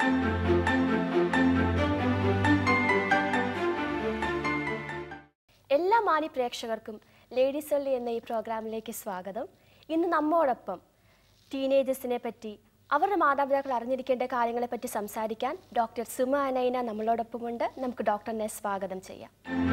എല്ലാ മാന്യ പ്രേക്ഷകർക്കും ലേഡീസ് ഒള്ളി എന്ന ഈ പ്രോഗ്രാമിലേക്ക് സ്വാഗതം ഇന്ന് നമ്മോടൊപ്പം ടീനേജേഴ്സിനെ പറ്റി അവരുടെ മാതാപിതാക്കൾ അറിഞ്ഞിരിക്കേണ്ട കാര്യങ്ങളെ പറ്റി സംസാരിക്കാൻ ഡോക്ടർ സുമ അനൈന നമ്മളോടൊപ്പമുണ്ട് നമുക്ക് ഡോക്ടറിനെ സ്വാഗതം ചെയ്യാം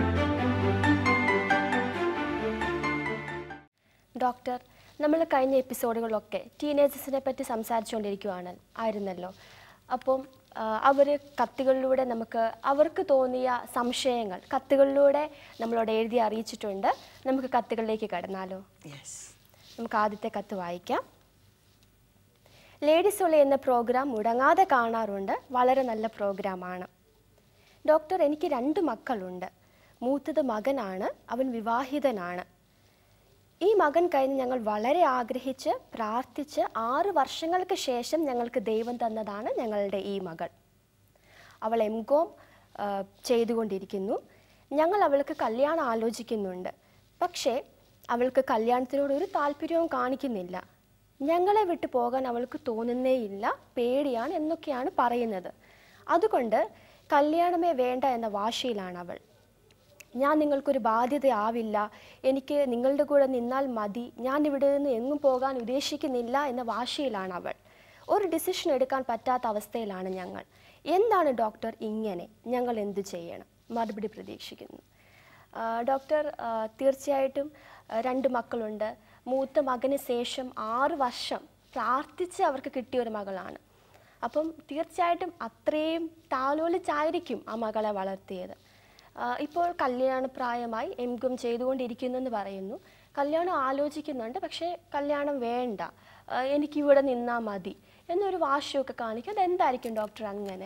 ഡോക്ടർ നമ്മൾ കഴിഞ്ഞ എപ്പിസോഡുകളിലൊക്കെ ടീനേജേഴ്സിനെ പറ്റി സംസാരിച്ചുകൊണ്ടിരിക്കുവാണ് ആയിരുന്നല്ലോ അപ്പം അവർ കത്തുകളിലൂടെ നമുക്ക് അവർക്ക് തോന്നിയ സംശയങ്ങൾ കത്തുകളിലൂടെ നമ്മളോട് എഴുതി അറിയിച്ചിട്ടുണ്ട് നമുക്ക് കത്തുകളിലേക്ക് കടന്നാലോ യെസ് നമുക്ക് ആദ്യത്തെ കത്ത് വായിക്കാം ലേഡീസ് ഒളി എന്ന പ്രോഗ്രാം മുടങ്ങാതെ കാണാറുണ്ട് വളരെ നല്ല പ്രോഗ്രാമാണ് ഡോക്ടർ എനിക്ക് രണ്ട് മക്കളുണ്ട് മൂത്തത് മകനാണ് അവൻ വിവാഹിതനാണ് ഈ മകൻ കഴിഞ്ഞ് ഞങ്ങൾ വളരെ ആഗ്രഹിച്ച് പ്രാർത്ഥിച്ച് ആറ് വർഷങ്ങൾക്ക് ശേഷം ഞങ്ങൾക്ക് ദൈവം തന്നതാണ് ഞങ്ങളുടെ ഈ മകൾ അവൾ എം കോം ചെയ്തുകൊണ്ടിരിക്കുന്നു ഞങ്ങൾ അവൾക്ക് കല്യാണം ആലോചിക്കുന്നുണ്ട് പക്ഷേ അവൾക്ക് കല്യാണത്തിനോട് ഒരു താല്പര്യവും കാണിക്കുന്നില്ല ഞങ്ങളെ വിട്ടു പോകാൻ അവൾക്ക് തോന്നുന്നേയില്ല പേടിയാണ് എന്നൊക്കെയാണ് പറയുന്നത് അതുകൊണ്ട് കല്യാണമേ വേണ്ട എന്ന വാശിയിലാണ് അവൾ ഞാൻ നിങ്ങൾക്കൊരു ബാധ്യതയാവില്ല എനിക്ക് നിങ്ങളുടെ കൂടെ നിന്നാൽ മതി ഞാൻ ഇവിടെ നിന്ന് എങ്ങും പോകാൻ ഉദ്ദേശിക്കുന്നില്ല എന്ന വാശിയിലാണ് അവൾ ഒരു ഡിസിഷൻ എടുക്കാൻ പറ്റാത്ത അവസ്ഥയിലാണ് ഞങ്ങൾ എന്താണ് ഡോക്ടർ ഇങ്ങനെ ഞങ്ങൾ എന്തു ചെയ്യണം മറുപടി പ്രതീക്ഷിക്കുന്നു ആ, ഡോക്ടർ ആ, തീർച്ചയായിട്ടും ആ, രണ്ട് മക്കളുണ്ട് മൂത്ത മകന് ശേഷം ആറ് വർഷം പ്രാർത്ഥിച്ച് അവർക്ക് കിട്ടിയ ഒരു മകളാണ് അപ്പം തീർച്ചയായിട്ടും അത്രയും താലോലിച്ചായിരിക്കും ആ മകളെ വളർത്തിയത് ആ, ഇപ്പോൾ കല്യാണപ്രായമായി എം കോം ചെയ്തുകൊണ്ടിരിക്കുന്നു എന്ന് പറയുന്നു കല്യാണം ആലോചിക്കുന്നുണ്ട് പക്ഷേ കല്യാണം വേണ്ട ആ, എനിക്കിവിടെ നിന്നാൽ മതി എന്നൊരു വാശിയൊക്കെ കാണിക്കും അതെന്തായിരിക്കും ഡോക്ടർ അങ്ങനെ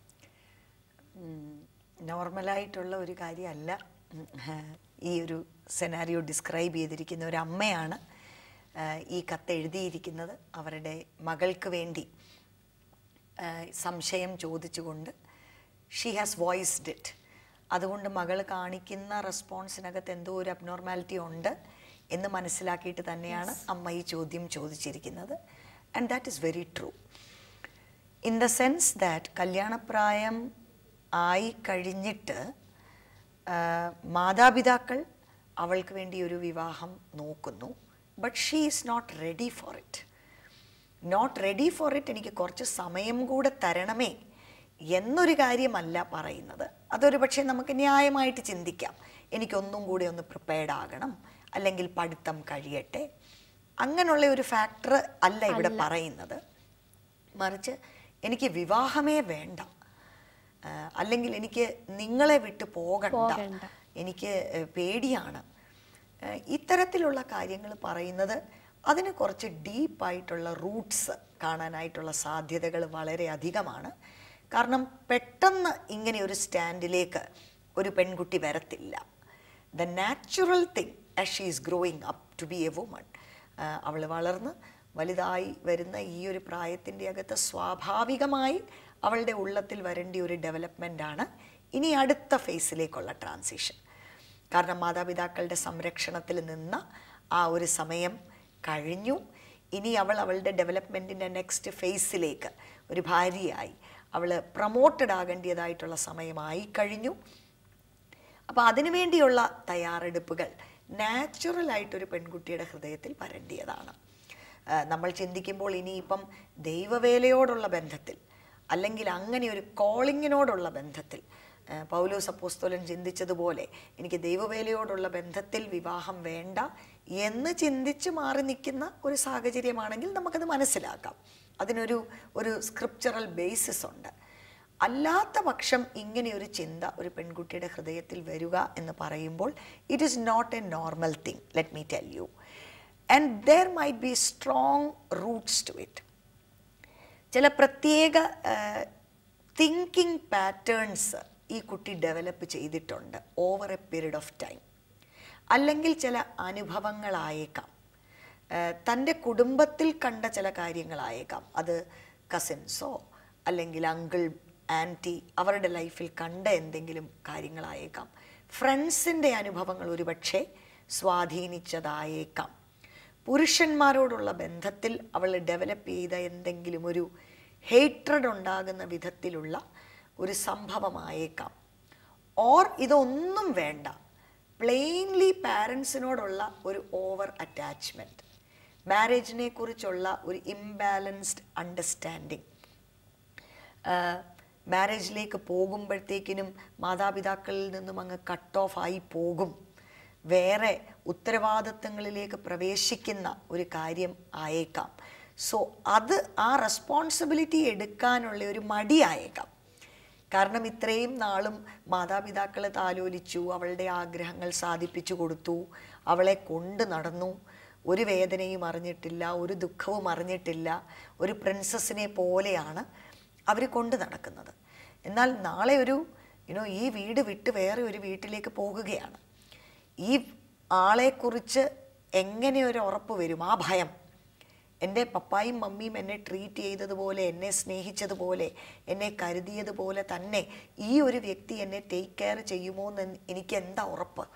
നോർമലായിട്ടുള്ള ഒരു കാര്യമല്ല ഉം, ആ, ഈ ഒരു സെനാരിയോ ഡിസ്ക്രൈബ് ചെയ്തിരിക്കുന്ന ഒരു അമ്മയാണ് ആ, ഈ കത്ത് എഴുതിയിരിക്കുന്നത് അവരുടെ മകൾക്ക് വേണ്ടി ആ, സംശയം ചോദിച്ചുകൊണ്ട് ഷീ ഹാസ് വോയിസ്ഡ് ഇറ്റ് അതുകൊണ്ട് മകൾ കാണിക്കുന്ന റെസ്പോൺസിനകത്ത് എന്തോ ഒരു അബ്നോർമാലിറ്റി ഉണ്ട് എന്ന് മനസ്സിലാക്കിയിട്ട് തന്നെയാണ് അമ്മ ഈ ചോദ്യം ചോദിച്ചിരിക്കുന്നത് and that is very true in the sense that കല്യാണപ്രായം ആയി കഴിഞ്ഞിട്ട് ആ, മാതാപിതാക്കൾ അവൾക്ക് വേണ്ടി ഒരു വിവാഹം നോക്കുന്നു but she is not ready for it not ready for it എനിക്ക് കുറച്ച് സമയം കൂടെ തരണമേ എന്നൊരു കാര്യമല്ല പറയുന്നത് അതൊരു പക്ഷേ നമുക്ക് ന്യായമായിട്ട് ചിന്തിക്കാം എനിക്കൊന്നും കൂടി ഒന്ന് പ്രിപ്പയർഡ് ആകണം അല്ലെങ്കിൽ പഠിത്തം കഴിയട്ടെ അങ്ങനെയുള്ള ഒരു ഫാക്ടർ അല്ല ഇവിടെ പറയുന്നത് മറിച്ച് എനിക്ക് വിവാഹമേ വേണ്ട ആ, അല്ലെങ്കിൽ എനിക്ക് നിങ്ങളെ വിട്ട് പോകണ്ട പോകണ്ട. എനിക്ക് ഏഹ്, പേടിയാണ് ഏഹ്, ഇത്തരത്തിലുള്ള കാര്യങ്ങൾ പറയുന്നത് അതിന് കുറച്ച് ഡീപ്പായിട്ടുള്ള റൂട്ട്സ് കാണാനായിട്ടുള്ള സാധ്യതകൾ വളരെ അധികമാണ് കാരണം പെട്ടെന്ന് ഇങ്ങനെ ഒരു സ്റ്റാൻഡിലേക്ക് ഒരു പെൺകുട്ടി വരത്തില്ല the natural thing as she is growing up to be a woman അവൾ വളർന്ന് വലുതായി വരുന്ന ഈ ഒരു പ്രായത്തിൻ്റെ അകത്ത് സ്വാഭാവികമായി അവളുടെ ഉള്ളത്തിൽ വരേണ്ട ഒരു ഡെവലപ്മെൻ്റാണ് ഇനി അടുത്ത ഫേസിലേക്കുള്ള ട്രാൻസിഷൻ കാരണം മാതാപിതാക്കളുടെ സംരക്ഷണത്തിൽ നിന്ന ആ ഒരു സമയം കഴിഞ്ഞു ഇനി അവൾ അവളുടെ ഡെവലപ്മെൻറ്റിൻ്റെ നെക്സ്റ്റ് ഫേസിലേക്ക് ഒരു ഭാര്യയായി അവൾ പ്രൊമോട്ടഡ് ആകേണ്ടതായിട്ടുള്ള സമയമായി കഴിഞ്ഞു അപ്പോൾ അതിനുവേണ്ടിയുള്ള തയ്യാറെടുപ്പുകൾ നാച്ചുറലായിട്ടൊരു പെൺകുട്ടിയുടെ ഹൃദയത്തിൽ വരേണ്ടിയതാണ് ആ, നമ്മൾ ചിന്തിക്കുമ്പോൾ ഇനിയിപ്പം ദൈവവേലയോടുള്ള ബന്ധത്തിൽ അല്ലെങ്കിൽ അങ്ങനെ ഒരു കോളിങ്ങിനോടുള്ള ബന്ധത്തിൽ ആ, പൗലോസ് അപ്പോസ്തോലൻ ചിന്തിച്ചതുപോലെ എനിക്ക് ദൈവവേലയോടുള്ള ബന്ധത്തിൽ വിവാഹം വേണ്ട എന്ന് ചിന്തിച്ച് മാറി നിൽക്കുന്ന ഒരു സാഹചര്യമാണെങ്കിൽ നമുക്കത് മനസ്സിലാക്കാം അതിനൊരു ഒരു സ്ക്രിപ്ചറൽ ബേസിസ് ഉണ്ട് അല്ലാത്ത പക്ഷം ഇങ്ങനെ ഒരു ചിന്ത ഒരു പെൺകുട്ടിയുടെ ഹൃദയത്തിൽ വരിക എന്ന് പറയുമ്പോൾ it is not a normal thing let me tell you and there might be strong roots to it ചില പ്രത്യേക തിങ്കിങ് പാറ്റേൺസ് ഈ കുട്ടി ഡെവലപ്പ് ചെയ്തിട്ടുണ്ട് over a period of time അല്ലെങ്കിൽ ചില അനുഭവങ്ങളായേക്കാം തൻ്റെ കുടുംബത്തിൽ കണ്ട ചില കാര്യങ്ങളായേക്കാം അത് കസിൻസോ അല്ലെങ്കിൽ അങ്കിൾ ആൻറ്റി അവരുടെ ലൈഫിൽ കണ്ട എന്തെങ്കിലും കാര്യങ്ങളായേക്കാം ഫ്രണ്ട്സിൻ്റെ അനുഭവങ്ങൾ ഒരുപക്ഷെ സ്വാധീനിച്ചതായേക്കാം പുരുഷന്മാരോടുള്ള ബന്ധത്തിൽ അവൾ ഡെവലപ്പ് ചെയ്ത എന്തെങ്കിലും ഒരു ഹേട്രഡ് ഉണ്ടാകുന്ന വിധത്തിലുള്ള ഒരു സംഭവമായേക്കാം ഓർ ഇതൊന്നും വേണ്ട പ്ലെയിൻലി പാരൻസിനോടുള്ള ഒരു ഓവർ അറ്റാച്ച്മെൻറ്റ് മാരേജിനെ കുറിച്ചുള്ള ഒരു ഇംബാലൻസ്ഡ് അണ്ടർസ്റ്റാൻഡിങ് മാരേജിലേക്ക് പോകുമ്പോഴത്തേക്കിനും മാതാപിതാക്കളിൽ നിന്നും അങ്ങ് കട്ട് ഓഫ് ആയി പോകും വേറെ ഉത്തരവാദിത്തങ്ങളിലേക്ക് പ്രവേശിക്കുന്ന ഒരു കാര്യം ആയേക്കാം സോ അത് ആ റെസ്പോൺസിബിലിറ്റി എടുക്കാനുള്ള ഒരു മടിയായേക്കാം കാരണം ഇത്രയും നാളും മാതാപിതാക്കളെ താലോലിച്ചു അവളുടെ ആഗ്രഹങ്ങൾ സാധിപ്പിച്ചു കൊടുത്തു അവളെ കൊണ്ട് നടന്നു ഒരു വേദനയും അറിഞ്ഞിട്ടില്ല ഒരു ദുഃഖവും അറിഞ്ഞിട്ടില്ല ഒരു പ്രിൻസസിനെ പോലെയാണ് അവർ കൊണ്ട് നടക്കുന്നത് എന്നാൽ നാളെ ഒരു യുനോ ഈ വീട് വിട്ട് വേറെ ഒരു വീട്ടിലേക്ക് പോകുകയാണ് ഈ ആളെക്കുറിച്ച് എങ്ങനെ ഒരു ഉറപ്പ് വരും ആ ഭയം എൻ്റെ പപ്പായും മമ്മിയും എന്നെ ട്രീറ്റ് ചെയ്തതുപോലെ എന്നെ സ്നേഹിച്ചതുപോലെ എന്നെ കരുതിയതുപോലെ തന്നെ ഈ ഒരു വ്യക്തി എന്നെ ടേക്ക് കെയർ ചെയ്യുമോ എന്ന് എനിക്ക് എന്താ ഉറപ്പ്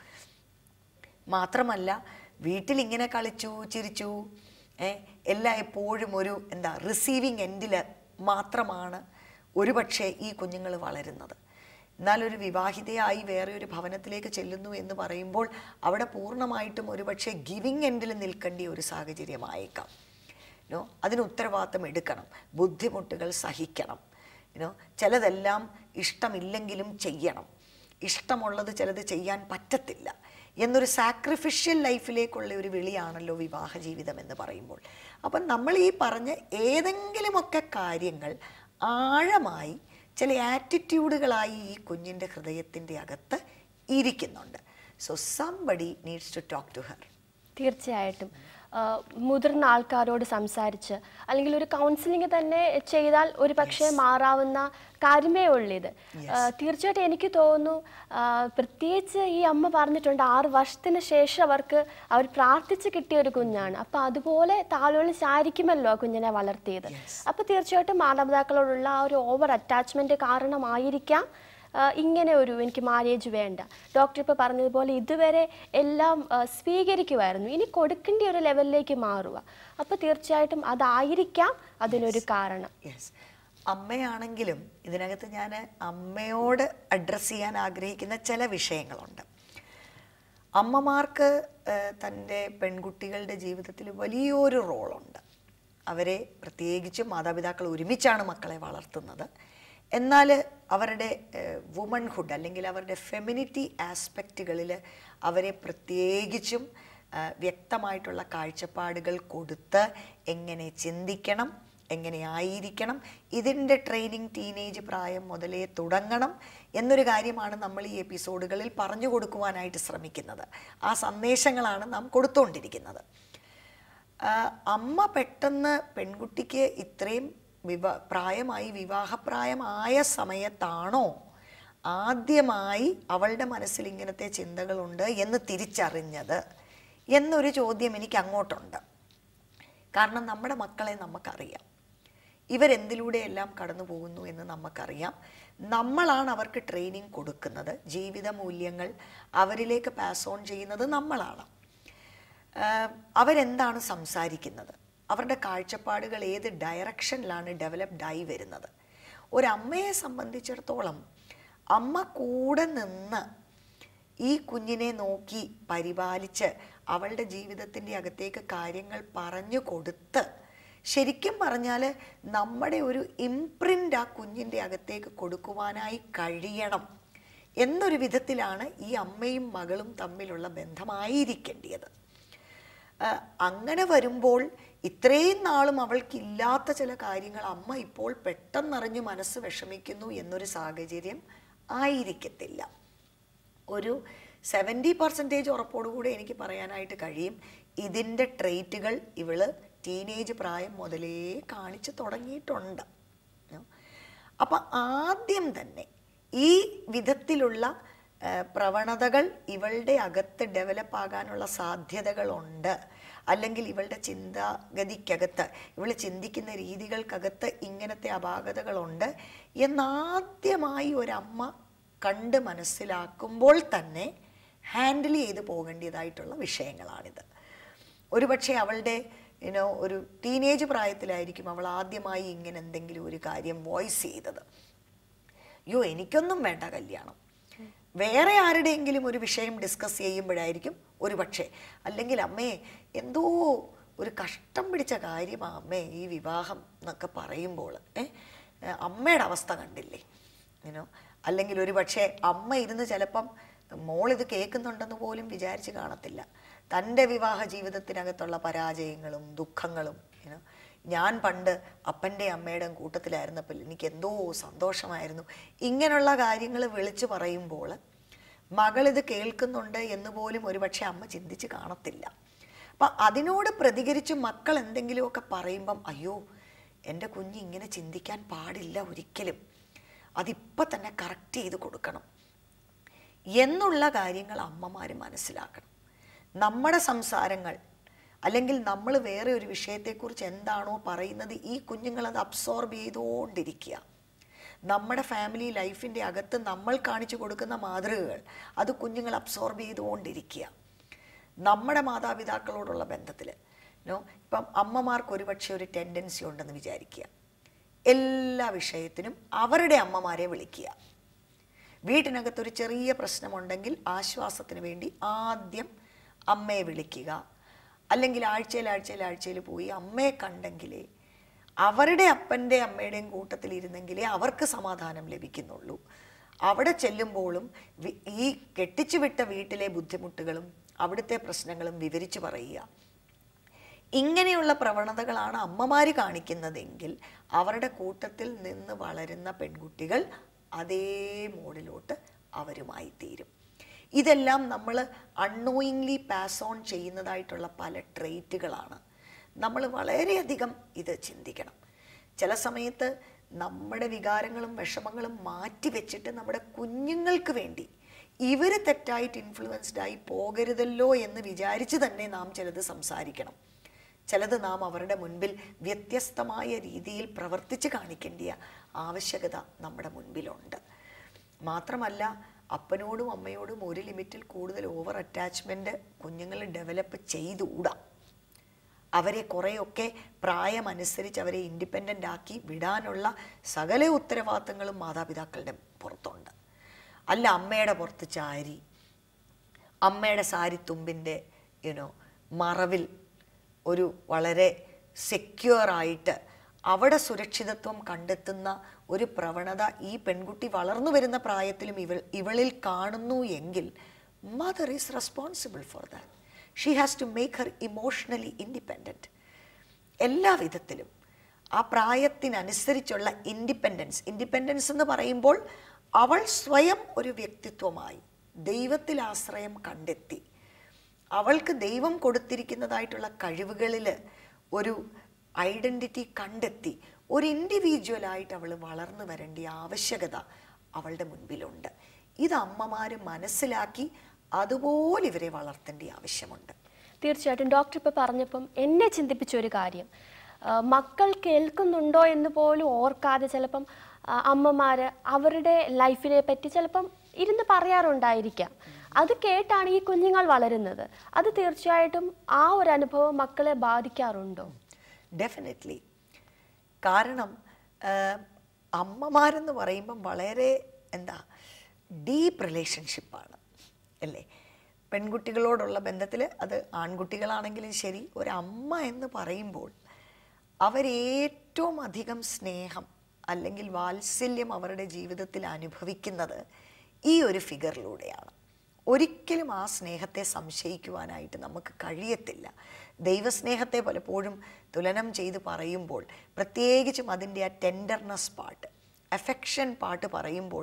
മാത്രമല്ല വീട്ടിൽ ഇങ്ങനെ കളിച്ചു ചിരിച്ചു ഏ എല്ലാം എപ്പോഴും ഒരു എന്താ റിസീവിങ് എൻഡിൽ മാത്രമാണ് ഒരുപക്ഷെ ഈ കുഞ്ഞുങ്ങൾ വളരുന്നത് എന്നാൽ ഒരു വിവാഹിതയായി വേറെ ഒരു ഭവനത്തിലേക്ക് ചെല്ലുന്നു എന്ന് പറയുമ്പോൾ അവിടെ പൂർണ്ണമായിട്ടും ഒരുപക്ഷെ ഗിവിങ് എൻഡിൽ നിൽക്കേണ്ട ഒരു സാഹചര്യമായേക്കാം നോ അതിന് ഉത്തരവാദിത്തം എടുക്കണം ബുദ്ധിമുട്ടുകൾ സഹിക്കണം യുനോ ചിലതെല്ലാം ഇഷ്ടമില്ലെങ്കിലും ചെയ്യണം ഇഷ്ടമുള്ളത് ചിലത് ചെയ്യാൻ പറ്റത്തില്ല എന്നൊരു സാക്രിഫിഷ്യൽ ലൈഫിലേക്കുള്ള ഒരു വിളിയാണല്ലോ വിവാഹ ജീവിതം എന്ന് പറയുമ്പോൾ അപ്പം നമ്മൾ ഈ പറഞ്ഞ ഏതെങ്കിലുമൊക്കെ കാര്യങ്ങൾ ആഴമായി ചില ആറ്റിറ്റ്യൂഡുകളായി ഈ കുഞ്ഞിൻ്റെ ഹൃദയത്തിൻ്റെ അകത്ത് ഇരിക്കുന്നുണ്ട് so somebody needs to talk to her തീർച്ചയായിട്ടും ആ, മുതിർന്ന ആൾക്കാരോട് സംസാരിച്ച് അല്ലെങ്കിൽ ഒരു കൗൺസിലിംഗ് തന്നെ ചെയ്താൽ ഒരു പക്ഷേ മാറാവുന്ന കാര്യമേ ഉള്ളൂ ഇത് ആ, തീർച്ചയായിട്ടും എനിക്ക് തോന്നുന്നു ആ, പ്രത്യേകിച്ച് ഈ അമ്മ പറഞ്ഞിട്ടുണ്ട് ആറ് വർഷത്തിന് ശേഷം അവർക്ക് അവർ പ്രാർത്ഥിച്ച് കിട്ടിയ ഒരു കുഞ്ഞാണ് അപ്പൊ അതുപോലെ താലോളിച്ചായിരിക്കുമല്ലോ ആ കുഞ്ഞിനെ വളർത്തിയത് അപ്പൊ തീർച്ചയായിട്ടും മാതാപിതാക്കളോടുള്ള ആ ഒരു ഓവർ അറ്റാച്ച്മെന്റ് കാരണമായിരിക്കാം ആ, ഇങ്ങനെ ഒരു എനിക്ക് മാരേജ് വേണ്ട ഡോക്ടർ ഇപ്പോൾ പറഞ്ഞതുപോലെ ഇതുവരെ എല്ലാം ആ, സ്വീകരിക്കുമായിരുന്നു ഇനി കൊടുക്കേണ്ട ഒരു ലെവലിലേക്ക് മാറുക അപ്പോൾ തീർച്ചയായിട്ടും അതായിരിക്കാം അതിനൊരു കാരണം യെസ് അമ്മയാണെങ്കിലും ഇതിനകത്ത് ഞാൻ അമ്മയോട് അഡ്രസ്സ് ചെയ്യാൻ ആഗ്രഹിക്കുന്ന ചില വിഷയങ്ങളുണ്ട് അമ്മമാർക്ക് ഏഹ്, തൻ്റെ പെൺകുട്ടികളുടെ ജീവിതത്തിൽ വലിയൊരു റോളുണ്ട് അവരെ പ്രത്യേകിച്ചും മാതാപിതാക്കൾ ഒരുമിച്ചാണ് മക്കളെ വളർത്തുന്നത് എന്നാൽ അവരുടെ വുമൺഹുഡ് അല്ലെങ്കിൽ അവരുടെ ഫെമിനിറ്റി ആസ്പെക്റ്റുകളിൽ അവരെ പ്രത്യേകിച്ചും ആ, വ്യക്തമായിട്ടുള്ള കാഴ്ചപ്പാടുകൾ കൊടുത്ത് എങ്ങനെ ചിന്തിക്കണം എങ്ങനെ ആയിരിക്കണം ഇതിൻ്റെ ട്രെയിനിങ് ടീനേജ് പ്രായം മുതലേ തുടങ്ങണം എന്നൊരു കാര്യമാണ് നമ്മൾ ഈ എപ്പിസോഡുകളിൽ പറഞ്ഞു കൊടുക്കുവാനായിട്ട് ശ്രമിക്കുന്നത് ആ സന്ദേശങ്ങളാണ് നാം കൊടുത്തുകൊണ്ടിരിക്കുന്നത് ആ, അമ്മ പെട്ടെന്ന് പെൺകുട്ടിക്ക് ഇത്രയും വിവാ പ്രായമായി വിവാഹപ്രായമായ സമയത്താണോ ആദ്യമായി അവളുടെ മനസ്സിൽ ഇങ്ങനത്തെ ചിന്തകളുണ്ട് എന്ന് തിരിച്ചറിഞ്ഞത് എന്നൊരു ചോദ്യം എനിക്ക് അങ്ങോട്ടുണ്ട് കാരണം നമ്മുടെ മക്കളെ നമുക്കറിയാം ഇവരെന്തിലൂടെയെല്ലാം കടന്നു പോകുന്നു എന്ന് നമുക്കറിയാം നമ്മളാണ് അവർക്ക് ട്രെയിനിങ് കൊടുക്കുന്നത് ജീവിത മൂല്യങ്ങൾ അവരിലേക്ക് പാസ് ഓൺ ചെയ്യുന്നത് നമ്മളാണ് ആഹ് അവരെന്താണ് സംസാരിക്കുന്നത് അവരുടെ കാഴ്ചപ്പാടുകൾ ഏത് ഡയറക്ഷനിലാണ് ഡെവലപ്ഡ് ആയി വരുന്നത് ഒരമ്മയെ സംബന്ധിച്ചിടത്തോളം അമ്മ കൂടെ നിന്ന് ഈ കുഞ്ഞിനെ നോക്കി പരിപാലിച്ച് അവളുടെ ജീവിതത്തിൻ്റെ അകത്തേക്ക് കാര്യങ്ങൾ പറഞ്ഞു കൊടുത്ത് ശരിക്കും പറഞ്ഞാൽ നമ്മുടെ ഒരു ഇംപ്രിൻ്റ് ആ കുഞ്ഞിൻ്റെ അകത്തേക്ക് കൊടുക്കുവാനായി കഴിയണം എന്നൊരു വിധത്തിലാണ് ഈ അമ്മയും മകളും തമ്മിലുള്ള ബന്ധമായിരിക്കേണ്ടത് ആ, അങ്ങനെ വരുമ്പോൾ ഇത്രയും നാളും അവൾക്കില്ലാത്ത ചില കാര്യങ്ങൾ അമ്മ ഇപ്പോൾ പെട്ടെന്നറിഞ്ഞ് മനസ്സ് വിഷമിക്കുന്നു എന്നൊരു സാഹചര്യം ആയിരിക്കത്തില്ല ഒരു സെവൻറ്റി പെർസെൻറ്റേജ് ഉറപ്പോടുകൂടി എനിക്ക് പറയാനായിട്ട് കഴിയും ഇതിൻ്റെ ട്രെയ്റ്റുകൾ ഇവള് ടീനേജ് പ്രായം മുതലേ കാണിച്ചു തുടങ്ങിയിട്ടുണ്ട് അപ്പം ആദ്യം തന്നെ ഈ വിധത്തിലുള്ള ആ, പ്രവണതകൾ ഇവളുടെ അകത്ത് ഡെവലപ്പ് ആകാനുള്ള സാധ്യതകളുണ്ട് അല്ലെങ്കിൽ ഇവളുടെ ചിന്താഗതിക്കകത്ത് ഇവൾ ചിന്തിക്കുന്ന രീതികൾക്കകത്ത് ഇങ്ങനത്തെ അപാകതകളുണ്ട് എന്നാദ്യമായി ഒരമ്മ കണ്ട് മനസ്സിലാക്കുമ്പോൾ തന്നെ ഹാൻഡിൽ ചെയ്ത് പോകേണ്ടതായിട്ടുള്ള വിഷയങ്ങളാണിത് ഒരുപക്ഷെ അവളുടെ യുനോ ഒരു ടീനേജ് പ്രായത്തിലായിരിക്കും അവൾ ആദ്യമായി ഇങ്ങനെ എന്തെങ്കിലും ഒരു കാര്യം വോയിസ് ചെയ്തത് അയ്യോ എനിക്കൊന്നും വേണ്ട കല്യാണം വേറെ ആരുടെയെങ്കിലും ഒരു വിഷയം ഡിസ്കസ് ചെയ്യുമ്പോഴായിരിക്കും ഒരു പക്ഷേ അല്ലെങ്കിൽ അമ്മേ എന്തോ ഒരു കഷ്ടം പിടിച്ച കാര്യമാ അമ്മേ ഈ വിവാഹം എന്നൊക്കെ പറയുമ്പോൾ ഏ അമ്മയുടെ അവസ്ഥ കണ്ടില്ലേ യുനോ അല്ലെങ്കിൽ ഒരു പക്ഷേ അമ്മ ഇരുന്ന് ചിലപ്പം മോൾ ഇത് കേൾക്കുന്നുണ്ടെന്ന് പോലും വിചാരിച്ച് കാണത്തില്ല തൻ്റെ വിവാഹ ജീവിതത്തിനകത്തുള്ള പരാജയങ്ങളും ദുഃഖങ്ങളും യുനോ ഞാൻ പണ്ട് അപ്പൻ്റെ അമ്മയുടെയും കൂട്ടത്തിലായിരുന്നപ്പോൾ എനിക്ക് എന്തോ സന്തോഷമായിരുന്നു ഇങ്ങനെയുള്ള കാര്യങ്ങൾ വിളിച്ചു പറയുമ്പോൾ മകളിത് കേൾക്കുന്നുണ്ട് എന്ന് പോലും ഒരുപക്ഷെ അമ്മ ചിന്തിച്ച് കാണത്തില്ല അപ്പം അതിനോട് പ്രതികരിച്ച് മക്കൾ എന്തെങ്കിലുമൊക്കെ പറയുമ്പം അയ്യോ എൻ്റെ കുഞ്ഞ് ഇങ്ങനെ ചിന്തിക്കാൻ പാടില്ല ഒരിക്കലും അതിപ്പം തന്നെ കറക്റ്റ് ചെയ്ത് കൊടുക്കണം എന്നുള്ള കാര്യങ്ങൾ അമ്മമാർ മനസ്സിലാക്കണം നമ്മുടെ സംസാരങ്ങൾ അല്ലെങ്കിൽ നമ്മൾ വേറെ ഒരു വിഷയത്തെക്കുറിച്ച് എന്താണോ പറയുന്നത് ഈ കുഞ്ഞുങ്ങൾ അത് അബ്സോർബ് ചെയ്തുകൊണ്ടിരിക്കുക നമ്മുടെ ഫാമിലി ലൈഫിൻ്റെ അകത്ത് നമ്മൾ കാണിച്ചു കൊടുക്കുന്ന മാതൃകകൾ അത് കുഞ്ഞുങ്ങൾ അബ്സോർബ് ചെയ്തുകൊണ്ടിരിക്കുക നമ്മുടെ മാതാപിതാക്കളോടുള്ള ബന്ധത്തിൽ നോ ഇപ്പം അമ്മമാർക്ക് ഒരുപക്ഷെ ഒരു ടെൻഡൻസി ഉണ്ടെന്ന് വിചാരിക്കുക എല്ലാ വിഷയത്തിനും അവരുടെ അമ്മമാരെ വിളിക്കുക വീട്ടിനകത്തൊരു ചെറിയ പ്രശ്നമുണ്ടെങ്കിൽ ആശ്വാസത്തിന് വേണ്ടി ആദ്യം അമ്മയെ വിളിക്കുക അല്ലെങ്കിൽ ആഴ്ചയിൽ ആഴ്ചയിൽ ആഴ്ചയിൽ പോയി അമ്മയെ കണ്ടെങ്കിലേ അവരുടെ അപ്പൻ്റെ അമ്മയുടെയും കൂട്ടത്തിൽ ഇരുന്നെങ്കിലേ അവർക്ക് സമാധാനം ലഭിക്കുന്നുള്ളൂ അവിടെ ചെല്ലുമ്പോഴും വി- ഈ കെട്ടിച്ചു വിട്ട വീട്ടിലെ ബുദ്ധിമുട്ടുകളും അവിടുത്തെ പ്രശ്നങ്ങളും വിവരിച്ചു പറയുക ഇങ്ങനെയുള്ള പ്രവണതകളാണ് അമ്മമാർ കാണിക്കുന്നതെങ്കിൽ അവരുടെ കൂട്ടത്തിൽ നിന്ന് വളരുന്ന പെൺകുട്ടികൾ അതേ മോഡിലോട്ട് അവരുമായി തീരും ഇതെല്ലാം നമ്മൾ അൺനോയിങ്ലി പാസ് ഓൺ ചെയ്യുന്നതായിട്ടുള്ള പല ട്രെയ്റ്റുകളാണ് നമ്മൾ വളരെയധികം ഇത് ചിന്തിക്കണം ചില സമയത്ത് നമ്മുടെ വികാരങ്ങളും വിഷമങ്ങളും മാറ്റി വെച്ചിട്ട് നമ്മുടെ കുഞ്ഞുങ്ങൾക്ക് വേണ്ടി ഇവർ തെറ്റായിട്ട് ഇൻഫ്ലുവൻസ്ഡ് ആയി പോകരുതല്ലോ എന്ന് വിചാരിച്ച് തന്നെ നാം ചിലത് സംസാരിക്കണം ചിലത് നാം അവരുടെ മുൻപിൽ വ്യത്യസ്തമായ രീതിയിൽ പ്രവർത്തിച്ച് കാണിക്കേണ്ടിയ ആവശ്യകത നമ്മുടെ മുൻപിലുണ്ട് മാത്രമല്ല അപ്പനോടും അമ്മയോടും ഒരു ലിമിറ്റിൽ കൂടുതൽ ഓവർ അറ്റാച്ച്മെൻറ്റ് കുഞ്ഞുങ്ങൾ ഡെവലപ്പ് ചെയ്തുകൂടാ അവരെ കുറേയൊക്കെ പ്രായമനുസരിച്ച് അവരെ ഇൻഡിപെൻഡൻ്റ് ആക്കി വിടാനുള്ള സകല ഉത്തരവാദിത്തങ്ങളും മാതാപിതാക്കളുടെ പുറത്തുണ്ട് അല്ല അമ്മയുടെ പുറത്ത് ചാരി അമ്മയുടെ സാരിത്തുമ്പിൻ്റെ യുനോ മറവിൽ ഒരു വളരെ സെക്യൂർ ആയിട്ട് അവിടെ സുരക്ഷിതത്വം കണ്ടെത്തുന്ന ഒരു പ്രവണത ഈ പെൺകുട്ടി വളർന്നു വരുന്ന പ്രായത്തിലും ഇവൾ ഇവളിൽ കാണുന്നു എങ്കിൽ mother is responsible for that she has to make her emotionally independent എല്ലാ വിധത്തിലും ആ പ്രായത്തിനനുസരിച്ചുള്ള ഇൻഡിപെൻഡൻസ് ഇൻഡിപെൻഡൻസ് എന്ന് പറയുമ്പോൾ അവൾ സ്വയം ഒരു വ്യക്തിത്വമായി ദൈവത്തിൽ ആശ്രയം കണ്ടെത്തി അവൾക്ക് ദൈവം കൊടുത്തിരിക്കുന്നതായിട്ടുള്ള കഴിവുകളിൽ ഒരു ഐഡൻറ്റിറ്റി കണ്ടെത്തി ഒരു ഇൻഡിവിജ്വലായിട്ട് അവൾ വളർന്നു വരേണ്ട ആവശ്യകത അവളുടെ മുൻപിലുണ്ട് ഇത് അമ്മമാർ മനസ്സിലാക്കി അതുപോലെ ഇവരെ വളർത്തേണ്ട ആവശ്യമുണ്ട് തീർച്ചയായിട്ടും ഡോക്ടർ ഇപ്പോൾ പറഞ്ഞപ്പം എന്നെ ചിന്തിപ്പിച്ച ഒരു കാര്യം ആ, മക്കൾ കേൾക്കുന്നുണ്ടോ എന്ന് പോലും ഓർക്കാതെ ചിലപ്പം ആ, അമ്മമാര് അവരുടെ ലൈഫിനെ പറ്റി ചിലപ്പം ഇരുന്ന് പറയാറുണ്ടായിരിക്കാം അത് കേട്ടാണ് ഈ കുഞ്ഞുങ്ങൾ വളരുന്നത് അത് തീർച്ചയായിട്ടും ആ ഒരു അനുഭവം മക്കളെ ബാധിക്കാറുണ്ടോ ഡെഫിനറ്റ്ലി കാരണം ആ, അമ്മമാരെന്ന് പറയുമ്പം വളരെ എന്താ ഡീപ്പ് റിലേഷൻഷിപ്പാണ് അല്ലേ പെൺകുട്ടികളോടുള്ള ബന്ധത്തിൽ അത് ആൺകുട്ടികളാണെങ്കിലും ശരി ഒരമ്മ എന്ന് പറയുമ്പോൾ അവരേറ്റവും അധികം സ്നേഹം അല്ലെങ്കിൽ വാത്സല്യം അവരുടെ ജീവിതത്തിൽ അനുഭവിക്കുന്നത് ഈ ഒരു ഫിഗറിലൂടെയാണ് ഒരിക്കലും ആ സ്നേഹത്തെ സംശയിക്കുവാനായിട്ട് നമുക്ക് കഴിയത്തില്ല ദൈവസ്നേഹത്തെ പലപ്പോഴും തുലനം ചെയ്ത് പറയുമ്പോൾ പ്രത്യേകിച്ചും അതിൻ്റെ ആ ടെൻഡർനെസ് പാട്ട് അഫെക്ഷൻ പാട്ട് പറയുമ്പോൾ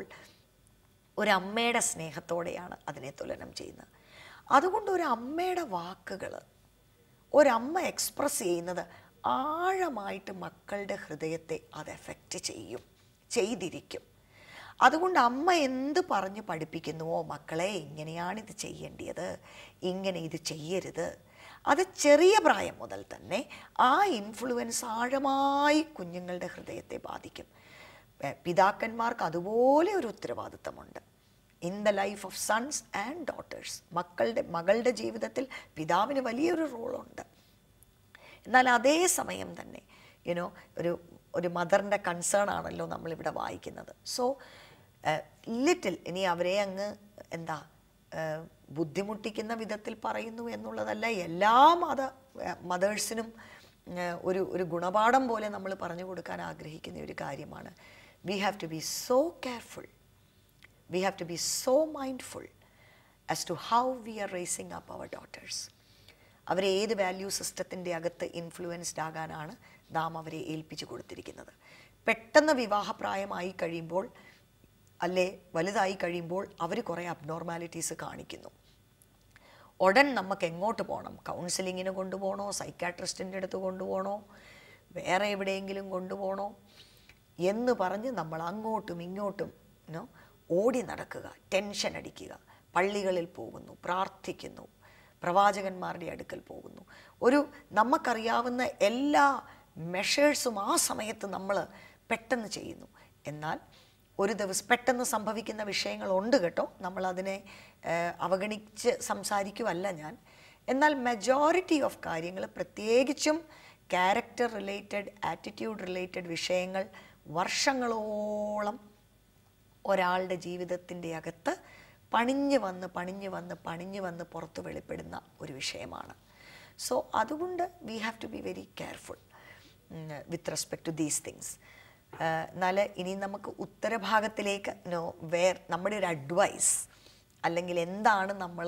ഒരമ്മയുടെ സ്നേഹത്തോടെയാണ് അതിനെ തുലനം ചെയ്യുന്നത് അതുകൊണ്ട് ഒരു അമ്മയുടെ വാക്കുകൾ ഒരമ്മ എക്സ്പ്രസ് ചെയ്യുന്നത് ആഴമായിട്ട് മക്കളുടെ ഹൃദയത്തെ അത് എഫക്റ്റ് ചെയ്യും ചെയ്തിരിക്കും അതുകൊണ്ട് അമ്മ എന്ത് പറഞ്ഞ് പഠിപ്പിക്കുന്നുവോ മക്കളെ ഇങ്ങനെയാണ് ഇത് ചെയ്യേണ്ടത് ഇങ്ങനെ ഇത് ചെയ്യരുത് അത് ചെറിയ പ്രായം മുതൽ തന്നെ ആ ഇൻഫ്ലുവൻസ് ആഴമായി കുഞ്ഞുങ്ങളുടെ ഹൃദയത്തെ ബാധിക്കും പെ- പിതാക്കന്മാർക്ക് അതുപോലെ ഒരു ഉത്തരവാദിത്തമുണ്ട് in the life of sons and daughters മക്കളുടെ മകളുടെ ജീവിതത്തിൽ പിതാവിന് വലിയൊരു റോളുണ്ട് എന്നാൽ അതേ സമയം തന്നെ യുനോ ഒരു ഒരു മദറിൻ്റെ കൺസേൺ ആണല്ലോ നമ്മളിവിടെ വായിക്കുന്നത് സോ ലിറ്റിൽ ഇനി അവരെ അങ്ങ് എന്താ ഏഹ്, ബുദ്ധിമുട്ടിക്കുന്ന വിധത്തിൽ പറയുന്നു എന്നുള്ളതല്ല എല്ലാ മത മദേഴ്സിനും ഒരു ഒരു ഗുണപാഠം പോലെ നമ്മൾ പറഞ്ഞു കൊടുക്കാൻ ആഗ്രഹിക്കുന്ന ഒരു കാര്യമാണ് we have to be so careful we have to be so mindful as to how we are raising up our daughters. അവരെ ഏത് വാല്യൂ സിസ്റ്റത്തിൻ്റെ അകത്ത് ഇൻഫ്ലുവൻസ്ഡ് ആകാനാണ് നാം അവരെ ഏൽപ്പിച്ചു കൊടുത്തിരിക്കുന്നത് പെട്ടെന്ന് വിവാഹപ്രായമായി കഴിയുമ്പോൾ അല്ലേ വലുതായി കഴിയുമ്പോൾ അവർ കുറേ അബ്നോർമാലിറ്റീസ് കാണിക്കുന്നു ഉടൻ നമുക്ക് എങ്ങോട്ട് പോകണം കൗൺസിലിങ്ങിന് കൊണ്ടുപോകണോ സൈക്കാട്രിസ്റ്റിൻ്റെ അടുത്ത് കൊണ്ടുപോകണോ വേറെ എവിടെയെങ്കിലും കൊണ്ടുപോകണോ എന്ന് പറഞ്ഞ് നമ്മൾ അങ്ങോട്ടും ഇങ്ങോട്ടും നോ ഓടി നടക്കുക ടെൻഷൻ അടിക്കുക പള്ളികളിൽ പോകുന്നു പ്രാർത്ഥിക്കുന്നു പ്രവാചകന്മാരുടെ അടുക്കൽ പോകുന്നു ഒരു നമുക്കറിയാവുന്ന എല്ലാ മെഷേഴ്സും ആ സമയത്ത് നമ്മൾ പെട്ടെന്ന് ചെയ്യുന്നു എന്നാൽ ഒരു ദിവസം പെട്ടെന്ന് സംഭവിക്കുന്ന വിഷയങ്ങളുണ്ട് കേട്ടോ നമ്മളതിനെ ഏഹ്, അവഗണിച്ച് സംസാരിക്കുമല്ല ഞാൻ എന്നാൽ മെജോറിറ്റി ഓഫ് കാര്യങ്ങൾ പ്രത്യേകിച്ചും ക്യാരക്ടർ റിലേറ്റഡ് ആറ്റിറ്റ്യൂഡ് റിലേറ്റഡ് വിഷയങ്ങൾ വർഷങ്ങളോളം ഒരാളുടെ ജീവിതത്തിൻ്റെ അകത്ത് പണിഞ്ഞു വന്ന് പണിഞ്ഞു വന്ന് പണിഞ്ഞു വന്ന് പുറത്ത് വെളിപ്പെടുന്ന ഒരു വിഷയമാണ് സോ അതുകൊണ്ട് we have to be very careful with respect to these things എന്നാൽ ഇനി നമുക്ക് ഉത്തരഭാഗത്തിലേക്ക് നോ വേർ നമ്മുടെ ഒരു അഡ്വൈസ് അല്ലെങ്കിൽ എന്താണ് നമ്മൾ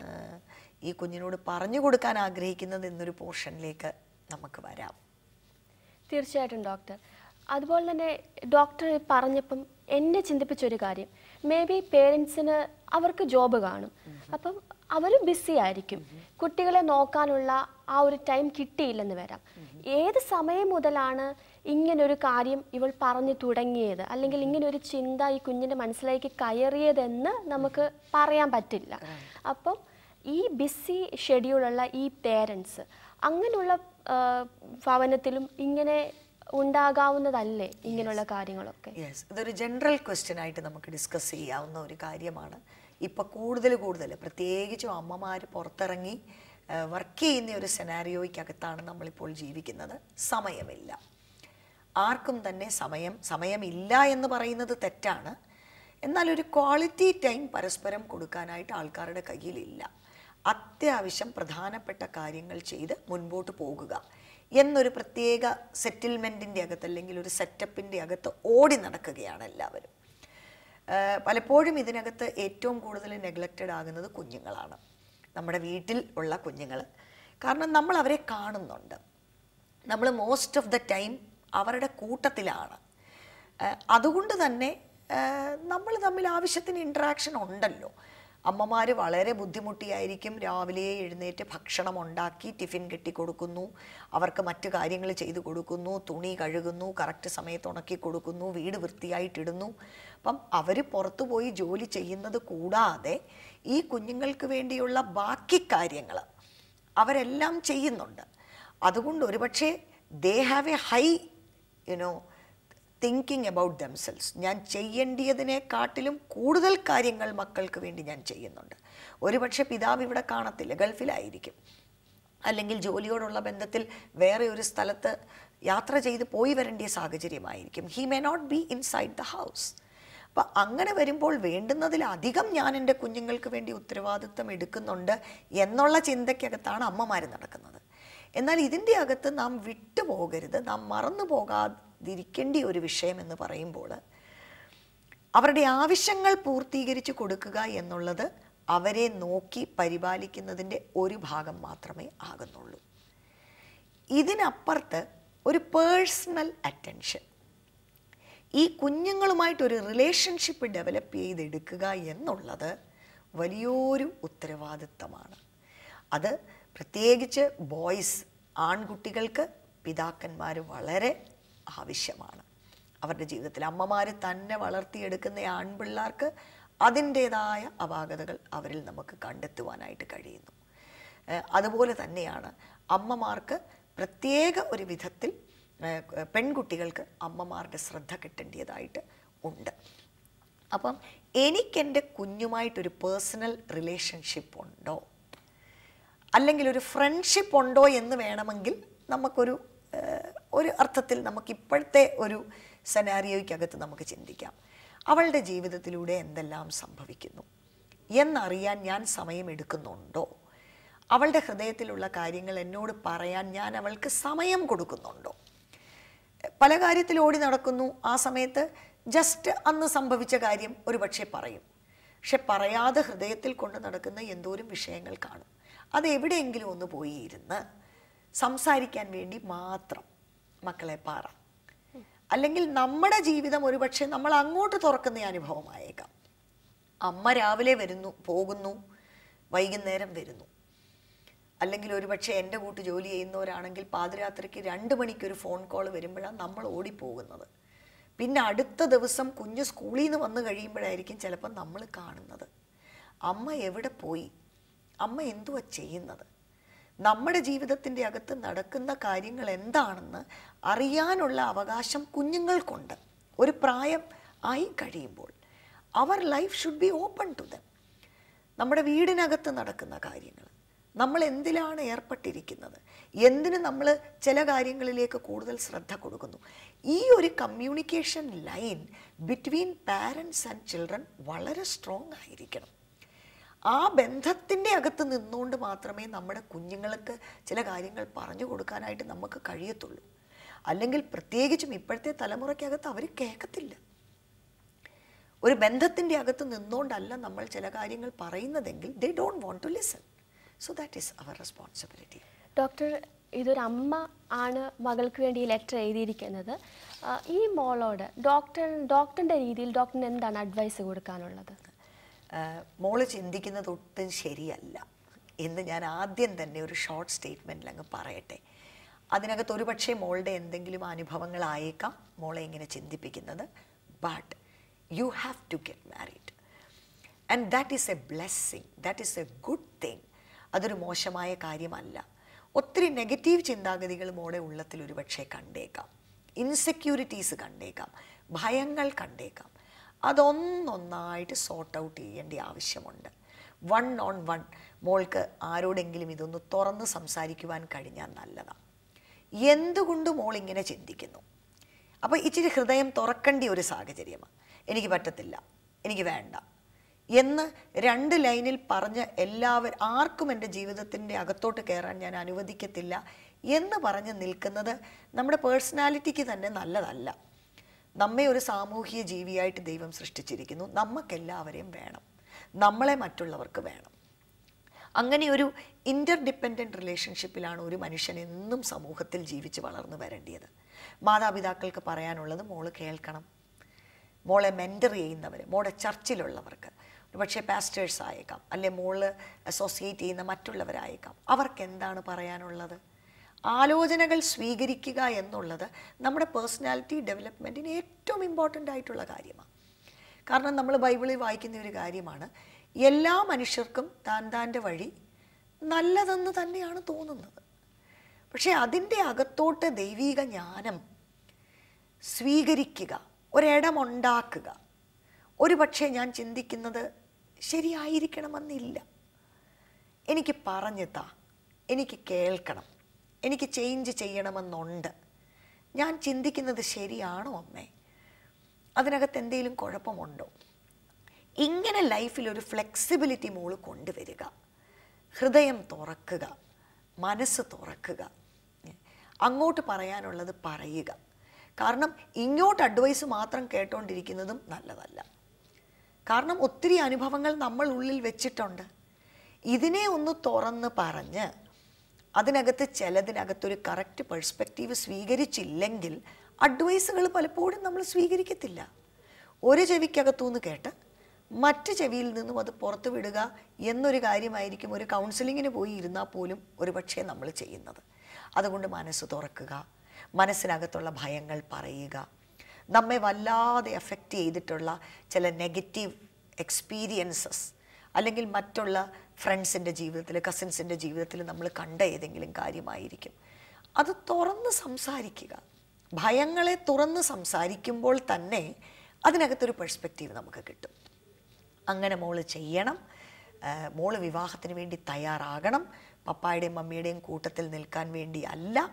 ഈ കുഞ്ഞിനോട് പറഞ്ഞു കൊടുക്കാൻ ആഗ്രഹിക്കുന്നത് എന്നൊരു പോർഷനിലേക്ക് നമുക്ക് വരാം തീർച്ചയായിട്ടും ഡോക്ടർ അതുപോലെ തന്നെ ഡോക്ടർ പറഞ്ഞപ്പം എന്നെ ചിന്തിപ്പിച്ചൊരു കാര്യം മേ ബി പേരൻസിന് അവർക്ക് ജോബ് കാണും അപ്പം അവർ ബിസി ആയിരിക്കും കുട്ടികളെ നോക്കാനുള്ള ആ ഒരു ടൈം കിട്ടിയില്ലെന്ന് വരാം ഏത് സമയം മുതലാണ് ഇങ്ങനൊരു കാര്യം ഇവൾ പറഞ്ഞു തുടങ്ങിയത് അല്ലെങ്കിൽ ഇങ്ങനെ ഒരു ചിന്ത ഈ കുഞ്ഞിൻ്റെ മനസ്സിലേക്ക് കയറിയതെന്ന് നമുക്ക് പറയാൻ പറ്റില്ല അപ്പം ഈ ബിസി ഷെഡ്യൂളുള്ള ഈ പേരൻസ് അങ്ങനെയുള്ള ആ, ഭവനത്തിലും ഇങ്ങനെ ഉണ്ടാകാവുന്നതല്ലേ ഇങ്ങനെയുള്ള കാര്യങ്ങളൊക്കെ യെസ് ഇതൊരു ജനറൽ ക്വസ്റ്റ്യൻ ആയിട്ട് നമുക്ക് ഡിസ്കസ് ചെയ്യാവുന്ന ഒരു കാര്യമാണ് ഇപ്പൊ കൂടുതൽ കൂടുതൽ പ്രത്യേകിച്ചും അമ്മമാർ പുറത്തിറങ്ങി വർക്ക് ചെയ്യുന്ന ഒരു സെനാരിയോയ്ക്കകത്താണ് നമ്മളിപ്പോൾ ജീവിക്കുന്നത് സമയമില്ല ആർക്കും തന്നെ സമയം സമയമില്ല എന്ന് പറയുന്നത് തെറ്റാണ് എന്നാൽ ഒരു ക്വാളിറ്റി ടൈം പരസ്പരം കൊടുക്കാനായിട്ട് ആൾക്കാരുടെ കയ്യിലില്ല അത്യാവശ്യം പ്രധാനപ്പെട്ട കാര്യങ്ങൾ ചെയ്ത് മുൻപോട്ട് പോകുക എന്നൊരു പ്രത്യേക സെറ്റിൽമെൻറ്റിൻ്റെ അകത്ത് അല്ലെങ്കിൽ ഒരു സെറ്റപ്പിൻ്റെ അകത്ത് ഓടി നടക്കുകയാണ് എല്ലാവരും ആഹ് പലപ്പോഴും ഇതിനകത്ത് ഏറ്റവും കൂടുതൽ നെഗ്ലക്റ്റഡ് ആകുന്നത് കുഞ്ഞുങ്ങളാണ് നമ്മുടെ വീട്ടിൽ ഉള്ള കുഞ്ഞുങ്ങൾ കാരണം നമ്മൾ അവരെ കാണുന്നുണ്ട് നമ്മൾ മോസ്റ്റ് ഓഫ് ദ ടൈം അവരുടെ കൂട്ടത്തിലാണ് ആഹ് അതുകൊണ്ട് തന്നെ നമ്മൾ തമ്മിൽ ആവശ്യത്തിന് ഇൻട്രാക്ഷൻ ഉണ്ടല്ലോ അമ്മമാർ വളരെ ബുദ്ധിമുട്ടിയായിരിക്കും രാവിലെ എഴുന്നേറ്റ് ഭക്ഷണം ഉണ്ടാക്കി ടിഫിൻ കെട്ടി കൊടുക്കുന്നു അവർക്ക് മറ്റു കാര്യങ്ങൾ ചെയ്തു കൊടുക്കുന്നു തുണി കഴുകുന്നു കറക്റ്റ് സമയത്ത് ഉണക്കി കൊടുക്കുന്നു വീട് വൃത്തിയായിട്ടിടുന്നു അപ്പം അവർ പുറത്തു പോയി ജോലി ചെയ്യുന്നത് കൂടാതെ ഈ കുഞ്ഞുങ്ങൾക്ക് വേണ്ടിയുള്ള ബാക്കി കാര്യങ്ങൾ അവരെല്ലാം ചെയ്യുന്നുണ്ട് അതുകൊണ്ട് ഒരുപക്ഷെ they have a high you know thinking about themselves ഞാൻ ചെയ്യേണ്ടിയതിനെക്കാട്ടിലും കൂടുതൽ കാര്യങ്ങൾ മക്കൾക്ക് വേണ്ടി ഞാൻ ചെയ്യുന്നുണ്ട് ഒരുപക്ഷെ പിതാവ് ഇവിടെ കാണത്തില്ല ഗൾഫിലായിരിക്കും അല്ലെങ്കിൽ ജോലിയോടുള്ള ബന്ധത്തിൽ വേറെ ഒരു സ്ഥലത്ത് യാത്ര ചെയ്ത് പോയി വരേണ്ട സാഹചര്യമായിരിക്കും he may not be inside the house അപ്പം അങ്ങനെ വരുമ്പോൾ വേണ്ടുന്നതിലധികം ഞാൻ എൻ്റെ കുഞ്ഞുങ്ങൾക്ക് വേണ്ടി ഉത്തരവാദിത്വം എടുക്കുന്നുണ്ട് എന്നുള്ള ചിന്തയ്ക്കകത്താണ് അമ്മമാർ നടക്കുന്നത് എന്നാൽ ഇതിൻ്റെ അകത്ത് നാം വിട്ടുപോകരുത് നാം മറന്നു പോകാതിരിക്കേണ്ട ഒരു വിഷയം എന്ന് പറയുമ്പോൾ അവരുടെ ആവശ്യങ്ങൾ പൂർത്തീകരിച്ച് കൊടുക്കുക എന്നുള്ളത് അവരെ നോക്കി പരിപാലിക്കുന്നതിൻ്റെ ഒരു ഭാഗം മാത്രമേ ആകുന്നുള്ളൂ ഇതിനപ്പുറത്ത് ഒരു പേഴ്സണൽ അറ്റൻഷൻ ഈ കുഞ്ഞുങ്ങളുമായിട്ടൊരു റിലേഷൻഷിപ്പ് ഡെവലപ്പ് ചെയ്തെടുക്കുക എന്നുള്ളത് വലിയൊരു ഉത്തരവാദിത്തമാണ് അത് പ്രത്യേകിച്ച് ബോയ്സ് ആൺകുട്ടികൾക്ക് പിതാക്കന്മാർ വളരെ ആവശ്യമാണ് അവരുടെ ജീവിതത്തിൽ അമ്മമാർ തന്നെ വളർത്തിയെടുക്കുന്ന ആൺപിള്ളേർക്ക് അതിൻ്റേതായ അപാകതകൾ അവരിൽ നമുക്ക് കണ്ടെത്തുവാനായിട്ട് കഴിയുന്നു ഏഹ് അതുപോലെ തന്നെയാണ് അമ്മമാർക്ക് പ്രത്യേക ഒരു വിധത്തിൽ ഏഹ് പെൺകുട്ടികൾക്ക് അമ്മമാരുടെ ശ്രദ്ധ കിട്ടേണ്ടതായിട്ട് ഉണ്ട് അപ്പം എനിക്കെൻ്റെ കുഞ്ഞുമായിട്ടൊരു പേഴ്സണൽ റിലേഷൻഷിപ്പ് ഉണ്ടോ അല്ലെങ്കിൽ ഒരു ഫ്രണ്ട്ഷിപ്പ് ഉണ്ടോ എന്ന് വേണമെങ്കിൽ നമുക്കൊരു ഏഹ്, ഒരു അർത്ഥത്തിൽ നമുക്ക് ഇപ്പോഴത്തെ ഒരു സെനാരിയോയ്ക്കകത്ത് നമുക്ക് ചിന്തിക്കാം അവളുടെ ജീവിതത്തിലൂടെ എന്തെല്ലാം സംഭവിക്കുന്നു എന്നറിയാൻ ഞാൻ സമയമെടുക്കുന്നുണ്ടോ അവളുടെ ഹൃദയത്തിലുള്ള കാര്യങ്ങൾ എന്നോട് പറയാൻ ഞാൻ അവൾക്ക് സമയം കൊടുക്കുന്നുണ്ടോ പല കാര്യത്തിൽ ഓടി നടക്കുന്നു ആ സമയത്ത് ജസ്റ്റ് അന്ന് സംഭവിച്ച കാര്യം ഒരു പക്ഷേ പറയും പക്ഷെ പറയാതെ ഹൃദയത്തിൽ കൊണ്ട് നടക്കുന്ന എന്തോരം വിഷയങ്ങൾ കാണും അത് എവിടെയെങ്കിലും ഒന്ന് പോയി ഇരുന്ന് സംസാരിക്കാൻ വേണ്ടി മാത്രം മക്കളെ പറ അല്ലെങ്കിൽ നമ്മുടെ ജീവിതം ഒരുപക്ഷെ നമ്മൾ അങ്ങോട്ട് തുറക്കുന്ന അനുഭവമായേക്കാം അമ്മ രാവിലെ വരുന്നു പോകുന്നു വൈകുന്നേരം വരുന്നു അല്ലെങ്കിൽ ഒരുപക്ഷെ എൻ്റെ കൂട്ട് ജോലി ചെയ്യുന്നവരാണെങ്കിൽ പാതിരാത്രിക്ക് രണ്ട് മണിക്കൊരു ഫോൺ കോൾ വരുമ്പോഴാണ് നമ്മൾ ഓടിപ്പോകുന്നത് പിന്നെ അടുത്ത ദിവസം കുഞ്ഞ് സ്കൂളിൽ നിന്ന് വന്നു കഴിയുമ്പോഴായിരിക്കും ചിലപ്പോൾ നമ്മൾ കാണുന്നത് അമ്മ എവിടെ പോയി അമ്മ എന്തുവാ ചെയ്യുന്നത് നമ്മുടെ ജീവിതത്തിൻ്റെ അകത്ത് നടക്കുന്ന കാര്യങ്ങൾ എന്താണെന്ന് അറിയാനുള്ള അവകാശം കുഞ്ഞുങ്ങൾക്കുണ്ട് ഒരു പ്രായം ആയി കഴിയുമ്പോൾ അവർ life should be open to them നമ്മുടെ വീടിനകത്ത് നടക്കുന്ന കാര്യങ്ങൾ നമ്മൾ എന്തിലാണ് ഏർപ്പെട്ടിരിക്കുന്നത് എന്തിന് നമ്മൾ ചില കാര്യങ്ങളിലേക്ക് കൂടുതൽ ശ്രദ്ധ കൊടുക്കുന്നു ഈ ഒരു communication line between parents and children വളരെ സ്ട്രോങ് ആയിരിക്കണം ആ ബന്ധത്തിൻ്റെ അകത്ത് നിന്നുകൊണ്ട് മാത്രമേ നമ്മുടെ കുഞ്ഞുങ്ങൾക്ക് ചില കാര്യങ്ങൾ പറഞ്ഞു കൊടുക്കാനായിട്ട് നമുക്ക് കഴിയത്തുള്ളൂ അല്ലെങ്കിൽ പ്രത്യേകിച്ചും ഇപ്പോഴത്തെ തലമുറയ്ക്കകത്ത് അവർ കേൾക്കത്തില്ല ഒരു ബന്ധത്തിൻ്റെ അകത്ത് നിന്നുകൊണ്ടല്ല നമ്മൾ ചില കാര്യങ്ങൾ പറയുന്നതെങ്കിൽ they don't want to listen so that is our responsibility doctor ഇതൊരു അമ്മ ആണ് മകൾക്ക് വേണ്ടി ഈ ലെറ്റർ എഴുതിയിരിക്കുന്നത് ആ, ഈ മോളോട് ഡോക്ടർ ഡോക്ടറിൻ്റെ രീതിയിൽ ഡോക്ടറിന് എന്താണ് അഡ്വൈസ് കൊടുക്കാനുള്ളത് മോള് ചിന്തിക്കുന്നത് ഒട്ടും ശരിയല്ല എന്ന് ഞാൻ ആദ്യം തന്നെ ഒരു ഷോർട്ട് സ്റ്റേറ്റ്മെൻറ്റിൽ അങ്ങ് പറയട്ടെ അതിനകത്ത് ഒരുപക്ഷെ മോളുടെ എന്തെങ്കിലും അനുഭവങ്ങളായേക്കാം മോളെ ഇങ്ങനെ ചിന്തിപ്പിക്കുന്നത് but you have to get married and that is a blessing that is a good thing അതൊരു മോശമായ കാര്യമല്ല ഒത്തിരി നെഗറ്റീവ് ചിന്താഗതികൾ മോടെ ഉള്ളത്തിൽ ഒരുപക്ഷെ കണ്ടേക്കാം ഇൻസെക്യൂരിറ്റീസ് കണ്ടേക്കാം ഭയങ്ങൾ കണ്ടേക്കാം അതൊന്നൊന്നായിട്ട് സോർട്ട് ഔട്ട് ചെയ്യേണ്ട ആവശ്യമുണ്ട് വൺ ഓൺ വൺ മോൾക്ക് ആരോടെങ്കിലും ഇതൊന്ന് തുറന്ന് സംസാരിക്കുവാൻ കഴിഞ്ഞാൽ നല്ലതാണ് എന്തുകൊണ്ട് മോൾ ഇങ്ങനെ ചിന്തിക്കുന്നു അപ്പോൾ ഇച്ചിരി ഹൃദയം തുറക്കേണ്ട ഒരു സാഹചര്യമാണ് എനിക്ക് പറ്റത്തില്ല എനിക്ക് വേണ്ട എന്ന് രണ്ട് ലൈനിൽ പറഞ്ഞ് എല്ലാവരും ആർക്കും എൻ്റെ ജീവിതത്തിൻ്റെ അകത്തോട്ട് കയറാൻ ഞാൻ അനുവദിക്കത്തില്ല എന്ന് പറഞ്ഞ് നിൽക്കുന്നത് നമ്മുടെ പേഴ്സണാലിറ്റിക്ക് തന്നെ നല്ലതല്ല നമ്മെ ഒരു സാമൂഹിക ജീവിയായിട്ട് ദൈവം സൃഷ്ടിച്ചിരിക്കുന്നു നമുക്കെല്ലാവരെയും വേണം നമ്മളെ മറ്റുള്ളവർക്ക് വേണം അങ്ങനെ ഒരു ഇൻ്റർ ഡിപ്പെൻഡൻറ്റ് റിലേഷൻഷിപ്പിലാണ് ഒരു മനുഷ്യൻ എന്നും സമൂഹത്തിൽ ജീവിച്ച് വളർന്നു വരേണ്ടത് മാതാപിതാക്കൾക്ക് പറയാനുള്ളത് മോള് കേൾക്കണം മോളെ മെൻറ്റർ ചെയ്യുന്നവർ മോളെ ചർച്ചിലുള്ളവർക്ക് പക്ഷേ പാസ്റ്റേഴ്സ് ആയേക്കാം അല്ലെ മോള് അസോസിയേറ്റ് ചെയ്യുന്ന മറ്റുള്ളവരായേക്കാം അവർക്ക് എന്താണ് പറയാനുള്ളത് ആലോചനകൾ സ്വീകരിക്കുക എന്നുള്ളത് നമ്മുടെ പേഴ്സണാലിറ്റി ഡെവലപ്മെൻറ്റിന് ഏറ്റവും ഇമ്പോർട്ടൻ്റ് ആയിട്ടുള്ള കാര്യമാണ് കാരണം നമ്മൾ ബൈബിളിൽ വായിക്കുന്ന ഒരു കാര്യമാണ് എല്ലാ മനുഷ്യർക്കും താൻ താൻ്റെ വഴി നല്ലതെന്ന് തന്നെയാണ് തോന്നുന്നത് പക്ഷേ അതിൻ്റെ അകത്തോട്ട് ദൈവീക ജ്ഞാനം സ്വീകരിക്കുക ഒരിടമുണ്ടാക്കുക ഒരു പക്ഷേ ഞാൻ ചിന്തിക്കുന്നത് ശരിയായിരിക്കണമെന്നില്ല എനിക്ക് പറഞ്ഞു താ എനിക്ക് കേൾക്കണം എനിക്ക് ചേഞ്ച് ചെയ്യണമെന്നുണ്ട് ഞാൻ ചിന്തിക്കുന്നത് ശരിയാണോ അമ്മേ അതിനകത്ത് എന്തെങ്കിലും കുഴപ്പമുണ്ടോ ഇങ്ങനെ ലൈഫിൽ ഒരു ഫ്ലെക്സിബിലിറ്റി മോള് കൊണ്ടുവരിക ഹൃദയം തുറക്കുക മനസ്സ് തുറക്കുക അങ്ങോട്ട് പറയാനുള്ളത് പറയുക കാരണം ഇങ്ങോട്ട് അഡ്വൈസ് മാത്രം കേട്ടോണ്ടിരിക്കുന്നതും നല്ലതല്ല കാരണം ഒത്തിരി അനുഭവങ്ങൾ നമ്മൾ ഉള്ളിൽ വെച്ചിട്ടുണ്ട് ഇതിനെ ഒന്ന് തുറന്ന് പറഞ്ഞ് അതിനകത്ത് ചിലതിനകത്തൊരു കറക്റ്റ് പെർസ്പെക്റ്റീവ് സ്വീകരിച്ചില്ലെങ്കിൽ അഡ്വൈസുകൾ പലപ്പോഴും നമ്മൾ സ്വീകരിക്കത്തില്ല ഒരു ചെവിക്കകത്തുനിന്ന് കേട്ട് മറ്റ് ചെവിയിൽ നിന്നും അത് പുറത്തു വിടുക എന്നൊരു കാര്യമായിരിക്കും ഒരു കൗൺസിലിങ്ങിന് പോയി ഇരുന്നാൽ പോലും ഒരുപക്ഷെ നമ്മൾ ചെയ്യുന്നത് അതുകൊണ്ട് മനസ്സ് തുറക്കുക മനസ്സിനകത്തുള്ള ഭയങ്ങൾ പറയുക നമ്മെ വല്ലാതെ എഫക്റ്റ് ചെയ്തിട്ടുള്ള ചില നെഗറ്റീവ് എക്സ്പീരിയൻസസ് അല്ലെങ്കിൽ മറ്റുള്ള ഫ്രണ്ട്സിൻ്റെ ജീവിതത്തിൽ കസിൻസിൻ്റെ ജീവിതത്തിൽ നമ്മൾ കണ്ട ഏതെങ്കിലും കാര്യമായിരിക്കും അത് തുറന്ന് സംസാരിക്കുക ഭയങ്ങളെ തുറന്ന് സംസാരിക്കുമ്പോൾ തന്നെ അതിനകത്തൊരു പെർസ്പെക്റ്റീവ് നമുക്ക് കിട്ടും അങ്ങനെ മോള് ചെയ്യണം ആ, മോള് വിവാഹത്തിന് വേണ്ടി തയ്യാറാകണം പപ്പായുടെയും മമ്മിയുടെയും കൂട്ടത്തിൽ നിൽക്കാൻ വേണ്ടി അല്ല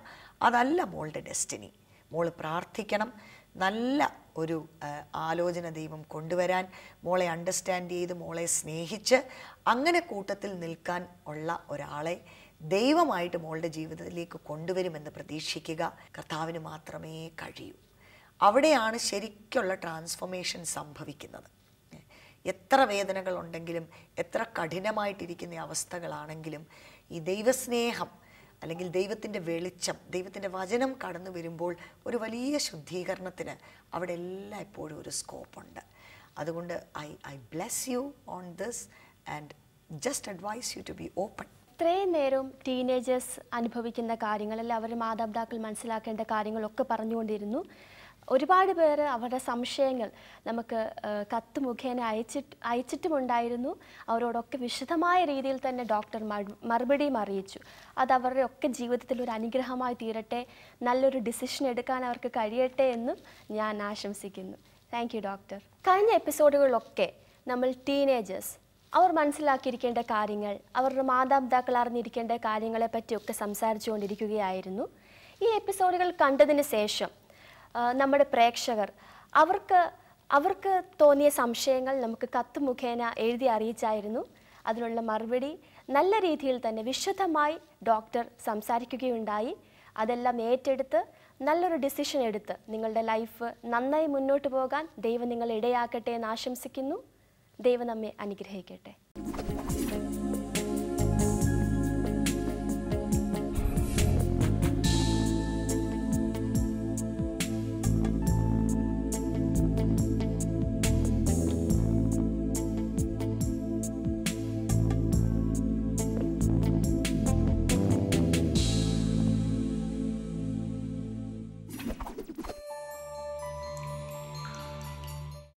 അതല്ല മോളുടെ ഡെസ്റ്റിനി മോള് പ്രാർത്ഥിക്കണം നല്ല ഒരു ആ, ആലോചന ദൈവം കൊണ്ടുവരാൻ മോളെ അണ്ടർസ്റ്റാൻഡ് ചെയ്ത് മോളെ സ്നേഹിച്ച് അങ്ങനെ കൂട്ടത്തിൽ നിൽക്കാൻ ഉള്ള ഒരാളെ ദൈവമായിട്ട് മോളുടെ ജീവിതത്തിലേക്ക് കൊണ്ടുവരുമെന്ന് പ്രതീക്ഷിക്കുക കർത്താവിന് മാത്രമേ കഴിയൂ അവിടെയാണ് ശരിക്കുള്ള ട്രാൻസ്ഫോർമേഷൻ സംഭവിക്കുന്നത് എത്ര വേദനകൾ ഉണ്ടെങ്കിലും എത്ര കഠിനമായിട്ടിരിക്കുന്ന അവസ്ഥകളാണെങ്കിലും ഈ ദൈവസ്നേഹം അല്ലെങ്കിൽ ദൈവത്തിൻ്റെ വെളിച്ചം ദൈവത്തിൻ്റെ വചനം കടന്നു വരുമ്പോൾ ഒരു വലിയ ശുദ്ധീകരണത്തിന് അവിടെ എല്ലാം എപ്പോഴും ഒരു സ്കോപ്പുണ്ട് അതുകൊണ്ട് I I bless you on this and just advise you to be open ഇത്രയും നേരം ടീനേജേഴ്സ് അനുഭവിക്കുന്ന കാര്യങ്ങൾ അല്ലെങ്കിൽ അവരുടെ മാതാപിതാക്കൾ മനസ്സിലാക്കേണ്ട കാര്യങ്ങളൊക്കെ പറഞ്ഞുകൊണ്ടിരുന്നു ഒരുപാട് പേര് അവരുടെ സംശയങ്ങൾ നമുക്ക് ആ, കത്ത് മുഖേന അയച്ചിട്ട് അയച്ചിട്ടുമുണ്ടായിരുന്നു അവരോടൊക്കെ വിശദമായ രീതിയിൽ തന്നെ ഡോക്ടർ മറു- മറുപടിയും അറിയിച്ചു അത് അവരുടെ ഒക്കെ ജീവിതത്തിൽ ഒരു അനുഗ്രഹമായി തീരട്ടെ നല്ലൊരു ഡിസിഷൻ എടുക്കാൻ അവർക്ക് കഴിയട്ടെ എന്നും ഞാൻ ആശംസിക്കുന്നു താങ്ക് യു ഡോക്ടർ കഴിഞ്ഞ എപ്പിസോഡുകളിലൊക്കെ നമ്മൾ ടീനേജേഴ്സ് അവർ മനസ്സിലാക്കിയിരിക്കേണ്ട കാര്യങ്ങൾ അവരുടെ മാതാപിതാക്കൾ അറിഞ്ഞിരിക്കേണ്ട കാര്യങ്ങളെ പറ്റിയൊക്കെ സംസാരിച്ചുകൊണ്ടിരിക്കുകയായിരുന്നു ഈ എപ്പിസോഡുകൾ കണ്ടതിന് ശേഷം ആ, നമ്മുടെ പ്രേക്ഷകർ അവർക്ക് അവർക്ക് തോന്നിയ സംശയങ്ങൾ നമുക്ക് കത്ത് മുഖേന എഴുതി അറിയിച്ചായിരുന്നു അതിനുള്ള മറുപടി നല്ല രീതിയിൽ തന്നെ വിശദമായി ഡോക്ടർ സംസാരിക്കുകയുണ്ടായി അതെല്ലാം ഏറ്റെടുത്ത് നല്ലൊരു ഡിസിഷൻ എടുത്ത് നിങ്ങളുടെ ലൈഫ് നന്നായി മുന്നോട്ട് പോകാൻ ദൈവം നിങ്ങളെ ഇടയാക്കട്ടെ എന്ന് ആശംസിക്കുന്നു ദൈവം നമ്മെ അനുഗ്രഹിക്കട്ടെ